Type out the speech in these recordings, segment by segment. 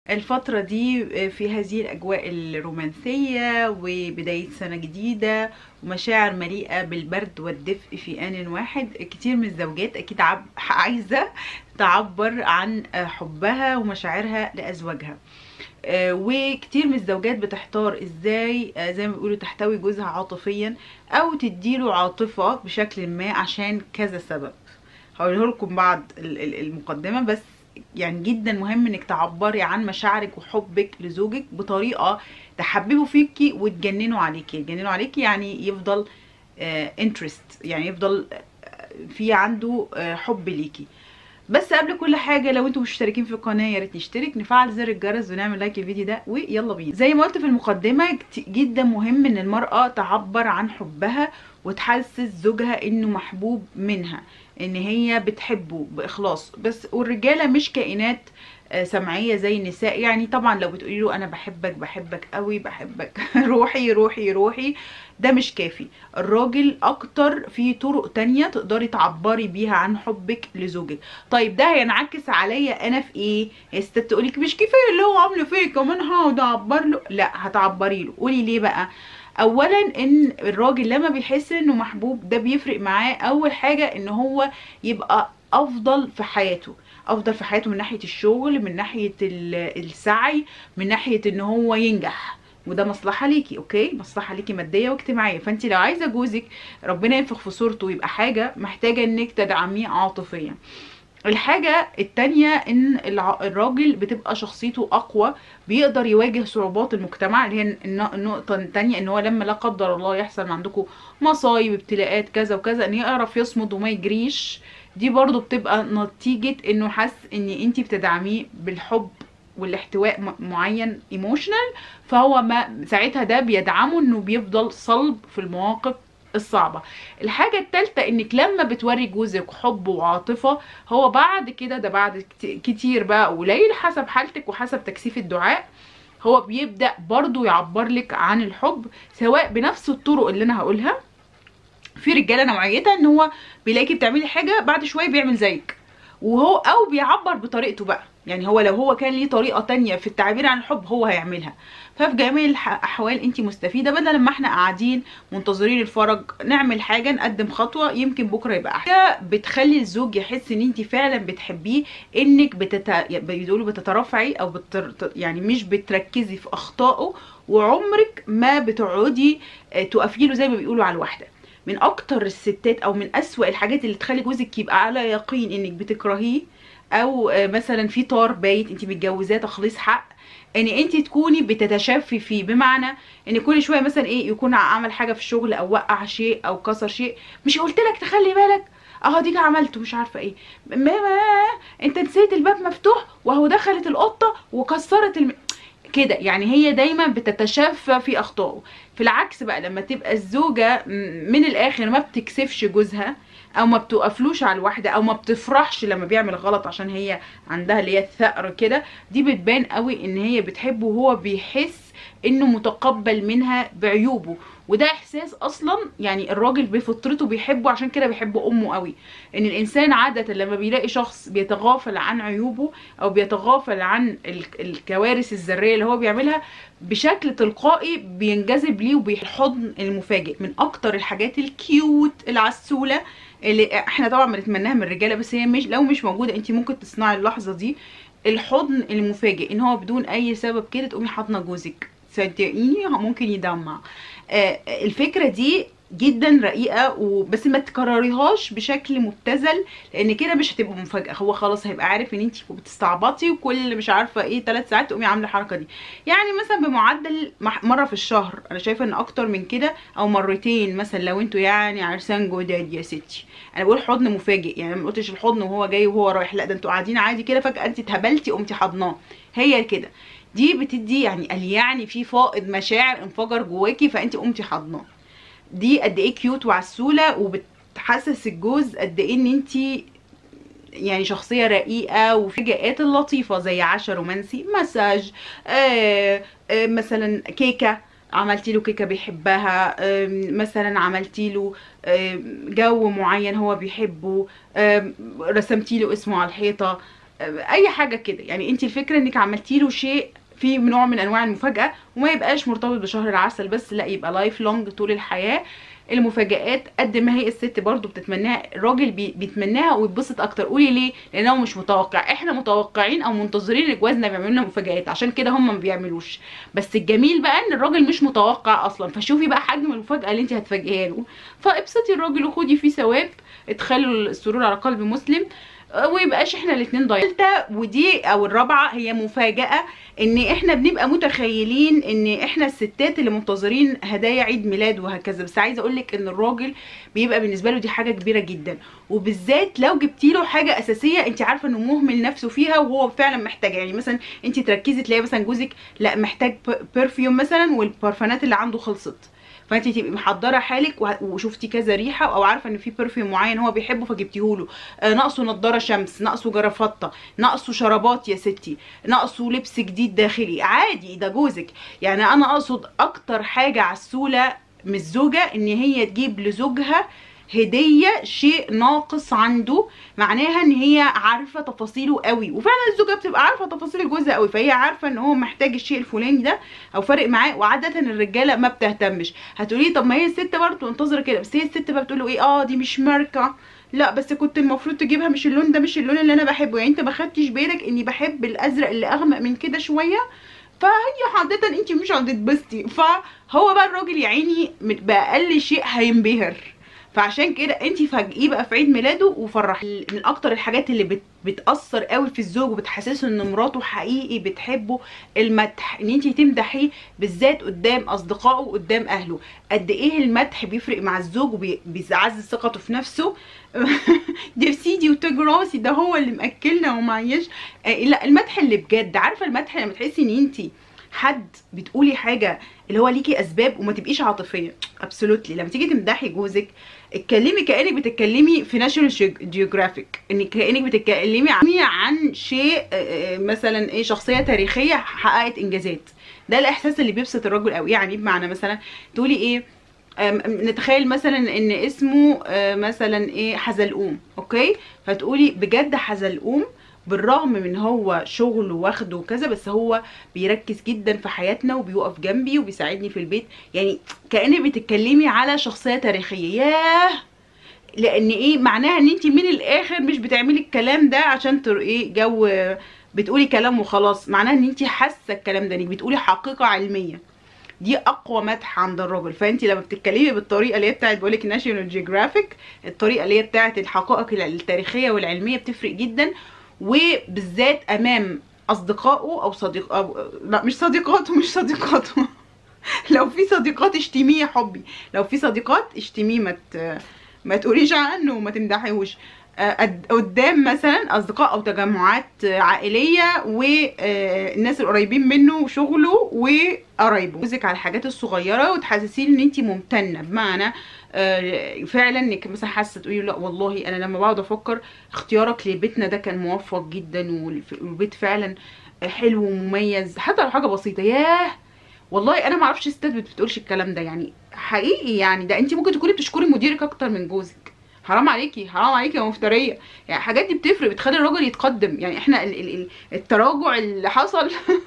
الفترة دي في هذه الأجواء الرومانسية وبداية سنة جديدة ومشاعر مليئة بالبرد والدفء في آن واحد كتير من الزوجات أكيد عب... عايزة تعبر عن حبها ومشاعرها لأزواجها آه، وكتير من الزوجات بتحتار ازاي آه، زي ما بيقولوا تحتوي جوزها عاطفيا او تديله عاطفة بشكل ما عشان كذا سبب هقوله لكم بعد ال- ال- المقدمة بس يعني جدا مهم انك تعبري عن مشاعرك وحبك لزوجك بطريقة تحببه فيكي وتجننه عليكي تجننه عليكي يعني يفضل انترست يعني يفضل آه، في عنده آه، حب ليكي بس قبل كل حاجه لو انتم مشتركين في القناه يا ريت نشترك نفعل زر الجرس ونعمل لايك للفيديو ده ويلا بينا زي ما قلت في المقدمه كت- جدا مهم ان المراه تعبر عن حبها وتحسس زوجها انه محبوب منها ان هي بتحبه باخلاص بس والرجاله مش كائنات آه، سمعيه زي النساء يعني طبعا لو بتقولي له انا بحبك بحبك قوي بحبك روحي روحي روحي ده مش كافي الراجل اكتر في طرق تانية تقدري تعبري بيها عن حبك لزوجك طيب ده هينعكس عليا انا في ايه الست تقولك مش كفايه اللي هو عامله فيا كمان هقعد اعبر له لا هتعبري له قولي ليه بقى اولا ان الراجل لما بيحس انه محبوب ده بيفرق معاه اول حاجه ان هو يبقى افضل في حياته افضل في حياته من ناحيه الشغل من ناحيه ال- السعي من ناحيه ان هو ينجح وده مصلحه ليكي اوكي مصلحه ليكي ماديه واجتماعيه فانت لو عايزه جوزك ربنا ينفخ في صورته ويبقى حاجه محتاجه انك تدعميه عاطفيا الحاجة التانية ان الع- الراجل بتبقى شخصيته اقوى بيقدر يواجه صعوبات المجتمع اللي هي الن- النقطة التانية ان هو لما لا قدر الله يحصل عندكم مصايب ابتلاءات كذا وكذا ان يعرف يصمد وما يجريش دي برضو بتبقى نتيجة انه حس ان انتي بتدعميه بالحب والاحتواء م- معين ايموشنال فهو ما ساعتها ده بيدعمه انه بيفضل صلب في المواقف الصعبة الحاجة التالتة انك لما بتوري جوزك حب وعاطفة هو بعد كده ده بعد كت- كتير بقى قليل حسب حالتك وحسب تكثيف الدعاء هو بيبدأ برضو يعبر لك عن الحب سواء بنفس الطرق اللي انا هقولها في رجاله نوعيتها ان هو بيلاقيكي بتعملي حاجه بعد شويه بيعمل زيك وهو او بيعبر بطريقته بقى يعني هو لو هو كان ليه طريقه تانية في التعبير عن الحب هو هيعملها ففي جميع الاحوال انت مستفيده بدل ما احنا قاعدين منتظرين الفرج نعمل حاجه نقدم خطوه يمكن بكره يبقى احسن حاجة بتخلي الزوج يحس ان انت فعلا بتحبيه انك بتت... بيقولوا بتترفعي او بتر... يعني مش بتركزي في اخطائه وعمرك ما بتقعدي آه، تقفي له زي ما بيقولوا على الواحده من اكتر الستات او من اسوأ الحاجات اللي تخلي جوزك يبقى على يقين انك بتكرهيه او آه، مثلا في طار بايت انت متجوزاه تخليص حق ان انت تكوني بتتشفي فيه بمعنى ان كل شويه مثلا ايه يكون عمل حاجه في الشغل او وقع شيء او كسر شيء مش قلت لك تخلي بالك اهو ديك عملته مش عارفه ايه ماما انت نسيت الباب مفتوح وهو دخلت القطه وكسرت الم... كده يعني هي دايما بتتشفى في اخطائه في العكس بقى لما تبقى الزوجه م- من الاخر ما بتكسفش جوزها او ما بتقفلوش على الواحده او ما بتفرحش لما بيعمل غلط عشان هي عندها اللي هي الثأر كده دي بتبان قوي ان هي بتحبه وهو بيحس انه متقبل منها بعيوبه وده احساس اصلا يعني الراجل بفطرته بيحبه عشان كده بيحب امه قوي ان الانسان عاده لما بيلاقي شخص بيتغافل عن عيوبه او بيتغافل عن ال- الكوارث الذريه اللي هو بيعملها بشكل تلقائي بينجذب ليه وبيحضن المفاجئ من اكتر الحاجات الكيوت العسوله اللي احنا طبعا بنتمناها من الرجاله بس هي مش لو مش موجوده انت ممكن تصنعي اللحظه دي الحضن المفاجئ ان هو بدون اي سبب كده تقومي حاضنه جوزك صدقيني ممكن يدمع آه، الفكره دي جدا رقيقه وبس ما تكرريهاش بشكل مبتذل لان كده مش هتبقى مفاجاه هو خلاص هيبقى عارف ان انت بتستعبطي وكل مش عارفه ايه ثلاث ساعات تقومي عامله الحركه دي يعني مثلا بمعدل مح- مره في الشهر انا شايفه ان اكتر من كده او مرتين مثلا لو انتوا يعني عرسان جداد يا ستي انا بقول حضن مفاجئ يعني ما قلتش الحضن وهو جاي وهو رايح لا ده انتوا قاعدين عادي كده فجاه انت اتهبلتي قمتي حضناه هي كده دي بتدي يعني قال يعني في فائض مشاعر انفجر جواكي فانت قمتي حضناه دي قد ايه كيوت وعسوله وبتحسس الجوز قد ايه ان انت يعني شخصيه رقيقه وفي جاءات اللطيفه زي عشا رومانسي مساج آه آه مثلا كيكه عملتي له كيكه بيحبها آم، مثلا عملتي له آم، جو معين هو بيحبه آم، رسمتي له اسمه على الحيطه اي حاجه كده يعني انت الفكره انك عملتي له شيء في نوع من انواع المفاجاه وما يبقاش مرتبط بشهر العسل بس لا يبقى لايف لونج طول الحياه المفاجآت قد ما هي الست برضو بتتمناها الراجل بي بيتمناها ويتبسط اكتر قولي ليه لانه مش متوقع احنا متوقعين او منتظرين ان جوازنا بيعملوا لنا مفاجآت عشان كده هم ما بيعملوش بس الجميل بقى ان الراجل مش متوقع اصلا فشوفي بقى حجم المفاجاه اللي انت هتفاجئيها له فابسطي الراجل وخدي فيه ثواب ادخلوا السرور على قلب مسلم ويبقاش احنا الاثنين ضايعين ودي او الرابعه هي مفاجاه ان احنا بنبقى متخيلين ان احنا الستات اللي منتظرين هدايا عيد ميلاد وهكذا بس عايزه اقول لك ان الراجل بيبقى بالنسبه له دي حاجه كبيره جدا وبالذات لو جبتي له حاجه اساسيه انت عارفه انه مهمل نفسه فيها وهو فعلا محتاج يعني مثلا انت تركزي تلاقي مثلا جوزك لا محتاج برفيوم مثلا والبارفانات اللي عنده خلصت فانت تبقي محضره حالك وشفتي كذا ريحه او عارفه ان في برفيوم معين هو بيحبه فجبتيه له آه ناقصه نضاره شمس ناقصه جرافطه ناقصه شرابات يا ستي ناقصه لبس جديد داخلي عادي ده جوزك يعني انا اقصد اكتر حاجه عسوله من الزوجه ان هي تجيب لزوجها هديه شيء ناقص عنده معناها ان هي عارفه تفاصيله قوي وفعلا الزوجه بتبقى عارفه تفاصيل جوزها قوي فهي عارفه ان هو محتاج الشيء الفلاني ده او فارق معاه وعاده الرجاله ما بتهتمش هتقولي طب ما هي الست برضه منتظره كده بس هي الست بقى بتقول له ايه اه دي مش ماركه لا بس كنت المفروض تجيبها مش اللون ده مش اللون اللي انا بحبه يعني انت ما خدتش بالك اني بحب الازرق اللي اغمق من كده شويه فهي عادة انت مش هتتبسطي فهو بقى الراجل يا عيني باقل شيء هينبهر فعشان كده انت فاجئيه بقى في عيد ميلاده وفرحي من اكتر الحاجات اللي بت بتاثر قوي في الزوج وبتحسسه ان مراته حقيقي بتحبه المدح ان انت تمدحيه بالذات قدام اصدقائه وقدام اهله قد ايه المدح بيفرق مع الزوج وبيعزز ثقته في نفسه دي سيدي وتجراسي ده هو اللي مأكلنا ومعيش آه لا المدح اللي بجد عارفه المدح لما تحسي ان انت حد بتقولي حاجه اللي هو ليكي اسباب وما تبقيش عاطفيه ابسولوتلي لما تيجي تمدحي جوزك اتكلمي كانك بتتكلمي في ناشونال جيوغرافيك انك كانك بتتكلمي عن شيء مثلا ايه شخصيه تاريخيه حققت انجازات ده الاحساس اللي بيبسط الرجل قوي يعني بمعنى مثلا تقولي ايه نتخيل مثلا ان اسمه مثلا ايه حزلقوم اوكي فتقولي بجد حزلقوم بالرغم من هو شغل واخده وكذا بس هو بيركز جدا في حياتنا وبيقف جنبي وبيساعدني في البيت يعني كأنك بتتكلمي على شخصية تاريخية ياه لان ايه معناها ان انت من الاخر مش بتعملي الكلام ده عشان تر ايه جو بتقولي كلام وخلاص معناها ان انت حاسه الكلام ده انك بتقولي حقيقه علميه دي اقوى مدح عند الراجل فانت لما بتتكلمي بالطريقه اللي هي بتاعت بقولك ناشونال جيوغرافيك الطريقه اللي هي بتاعت الحقائق التاريخيه والعلميه بتفرق جدا وبالذات امام اصدقائه او صديق أو لا مش صديقاته مش صديقاته لو في صديقات اشتميه يا حبي لو في صديقات اشتميه ما ما تقوليش عنه وما تمدحيهوش قدام مثلا اصدقاء او تجمعات عائليه والناس القريبين منه وشغله وقرايبه جوزك على الحاجات الصغيره وتحسسيه ان انت ممتنه بمعنى فعلا انك مثلا حاسه تقولي لا والله انا لما بقعد افكر اختيارك لبيتنا ده كان موفق جدا والبيت فعلا حلو ومميز حتى لو حاجه بسيطه ياه والله انا ما اعرفش ستات بتقولش الكلام ده يعني حقيقي يعني ده انت ممكن تكوني بتشكري مديرك اكتر من جوزك حرام عليكي حرام عليكي يا مفتريه يعني الحاجات دي بتفرق بتخلي الراجل يتقدم يعني احنا ال ال التراجع اللي حصل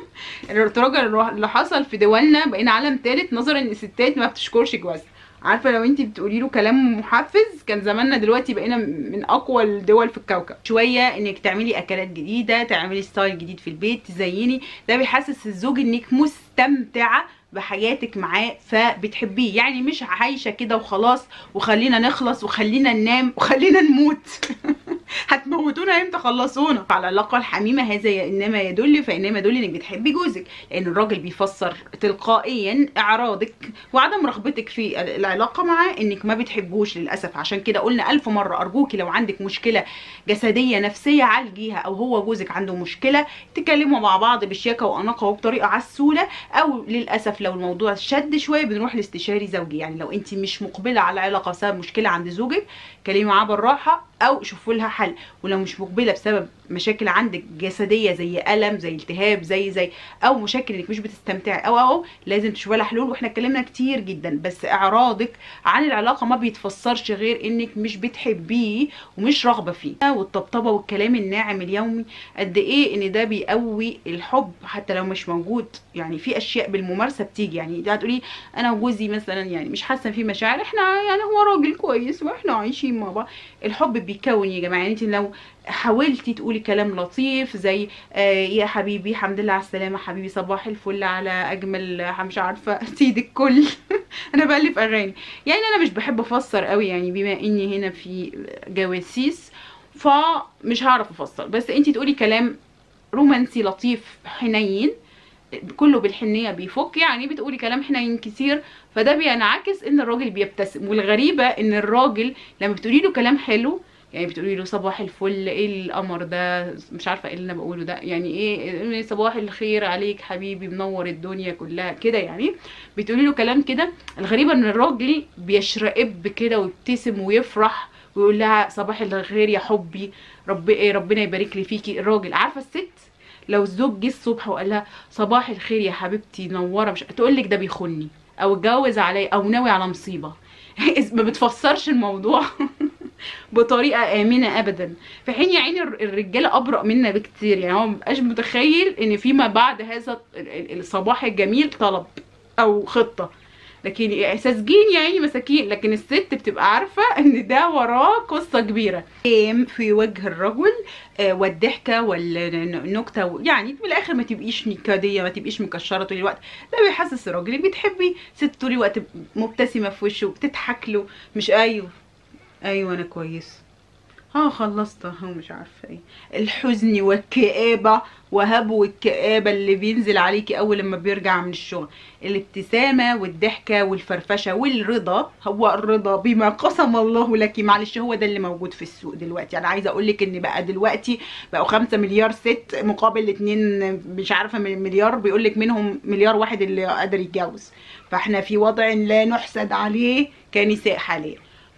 التراجع اللي حصل في دولنا بقينا عالم ثالث نظرا ان الستات ما بتشكرش جوازها عارفه لو انت بتقولي له كلام محفز كان زماننا دلوقتي بقينا من اقوى الدول في الكوكب شويه انك تعملي اكلات جديده تعملي ستايل جديد في البيت تزيني ده بيحسس الزوج انك مستمتعه بحياتك معاه فبتحبيه يعني مش عايشه كده وخلاص وخلينا نخلص وخلينا ننام وخلينا نموت هتموتونا امتى خلصونا على العلاقه الحميمه هذا انما يدل فانما يدل انك بتحبي جوزك لان الراجل بيفسر تلقائيا اعراضك وعدم رغبتك في العلاقه معاه انك ما بتحبوش للاسف عشان كده قلنا الف مره ارجوكي لو عندك مشكله جسديه نفسيه عالجيها او هو جوزك عنده مشكله تكلموا مع بعض بشياكه واناقه وبطريقه عسوله او للاسف لو الموضوع شد شويه بنروح لاستشاري زوجي يعني لو انت مش مقبله على علاقه بسبب مشكله عند زوجك كلمي معاه بالراحه او شوفوا لها حل ولو مش مقبله بسبب مشاكل عندك جسديه زي الم زي التهاب زي زي او مشاكل انك مش بتستمتعي او او لازم تشوفي لها حلول واحنا اتكلمنا كتير جدا بس اعراضك عن العلاقه ما بيتفسرش غير انك مش بتحبيه ومش راغبه فيه والطبطبه والكلام الناعم اليومي قد ايه ان ده بيقوي الحب حتى لو مش موجود يعني في اشياء بالممارسه بتيجي يعني ده هتقولي انا وجوزي مثلا يعني مش حاسه في مشاعر احنا يعني هو راجل كويس واحنا عايشين مع بعض الحب بيكون يا جماعه يعني انت لو حاولتي تقولي كلام لطيف زي آه يا حبيبي الحمد لله على السلامه حبيبي صباح الفل على اجمل مش عارفه سيد الكل انا بالف اغاني يعني انا مش بحب افسر قوي يعني بما اني هنا في جواسيس فمش هعرف افسر بس انت تقولي كلام رومانسي لطيف حنين كله بالحنيه بيفك يعني بتقولي كلام حنين كتير فده بينعكس ان الراجل بيبتسم والغريبه ان الراجل لما بتقولي له كلام حلو يعني بتقولي له صباح الفل ايه القمر ده مش عارفه ايه اللي انا بقوله ده يعني ايه صباح الخير عليك حبيبي منور الدنيا كلها كده يعني بتقولي له كلام كده الغريبه ان الراجل بيشرقب كده ويبتسم ويفرح ويقول لها صباح الخير يا حبي رب ايه ربنا يبارك لي فيكي الراجل عارفه الست لو الزوج جه الصبح وقال لها صباح الخير يا حبيبتي نوره مش تقول لك ده بيخوني او اتجوز عليا او ناوي على مصيبه ما بتفسرش الموضوع بطريقه امنه ابدا في حين يا عيني الرجاله ابرأ منا بكتير يعني هو مبقاش متخيل ان فيما بعد هذا الصباح الجميل طلب او خطه لكن ساذجين يا عيني مساكين لكن الست بتبقى عارفه ان ده وراه قصه كبيره في وجه الرجل والضحكه والنكته يعني من الاخر ما تبقيش نكديه ما تبقيش مكشره طول الوقت ده بيحسس الراجل اللي بتحبي ست طول الوقت مبتسمه في وشه وبتضحك له مش ايوه ايوه انا كويس اه خلصت اهو مش عارفه ايه الحزن والكآبة وهبو الكآبة اللي بينزل عليكي اول لما بيرجع من الشغل الابتسامة والضحكة والفرفشة والرضا هو الرضا بما قسم الله لك معلش هو ده اللي موجود في السوق دلوقتي انا عايزه اقول لك ان بقى دلوقتي بقوا خمسة مليار ست مقابل اتنين مش عارفه مليار بيقول لك منهم مليار واحد اللي قادر يتجوز فاحنا في وضع لا نحسد عليه كنساء حاليا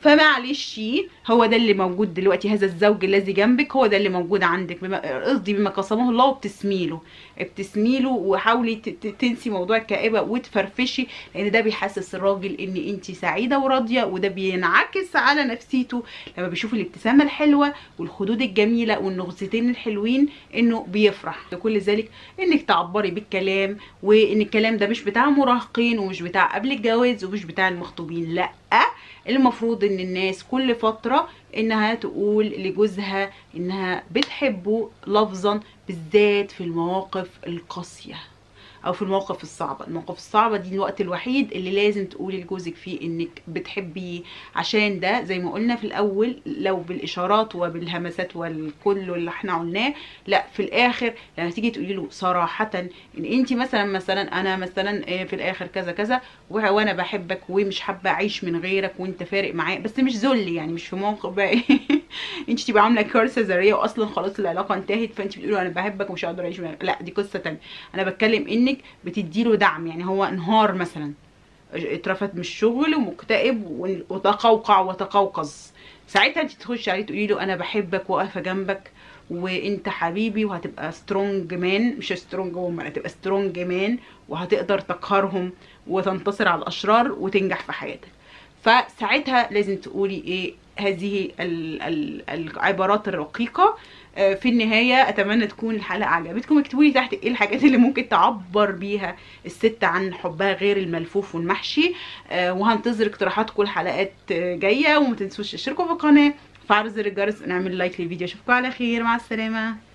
فمعلش هو ده اللي موجود دلوقتي هذا الزوج الذي جنبك هو ده اللي موجود عندك بما قصدي بما قسمه الله وبتسمي له ابتسمي له وحاولي تنسي موضوع الكآبة وتفرفشي لان ده بيحسس الراجل ان انت سعيده وراضيه وده بينعكس على نفسيته لما بيشوف الابتسامه الحلوه والخدود الجميله والنغزتين الحلوين انه بيفرح لكل ذلك انك تعبري بالكلام وان الكلام ده مش بتاع مراهقين ومش بتاع قبل الجواز ومش بتاع المخطوبين لا المفروض ان الناس كل فتره انها تقول لجوزها انها بتحبه لفظا بالذات في المواقف القاسيه او في المواقف الصعبه المواقف الصعبه دي الوقت الوحيد اللي لازم تقولي لجوزك فيه انك بتحبيه عشان ده زي ما قلنا في الاول لو بالاشارات وبالهمسات والكل اللي احنا قلناه لا في الاخر لما تيجي تقولي له صراحه ان انت مثلا مثلا انا مثلا في الاخر كذا كذا وانا بحبك ومش حابه اعيش من غيرك وانت فارق معايا بس مش ذل يعني مش في موقف بقى انت تبقى عامله كارثه ذريه واصلا خلاص العلاقه انتهت فانت بتقولي انا بحبك ومش هقدر اعيش لا دي قصه تانية انا بتكلم انك بتديله دعم يعني هو انهار مثلا اترفد من الشغل ومكتئب وتقوقع وتقوقز ساعتها انت تخشي عليه تقولي له انا بحبك واقفه جنبك وانت حبيبي وهتبقى سترونج مان مش سترونج وومن هتبقى سترونج مان وهتقدر تقهرهم وتنتصر على الاشرار وتنجح في حياتك فساعتها لازم تقولي ايه هذه ال ال العبارات الرقيقه في النهايه اتمنى تكون الحلقه عجبتكم اكتبوا لي تحت ايه الحاجات اللي ممكن تعبر بيها الست عن حبها غير الملفوف والمحشي وهنتظر اقتراحاتكم لحلقات جايه وما تنسوش تشتركوا في القناه وفعلوا زر الجرس ونعمل لايك للفيديو اشوفكم على خير مع السلامه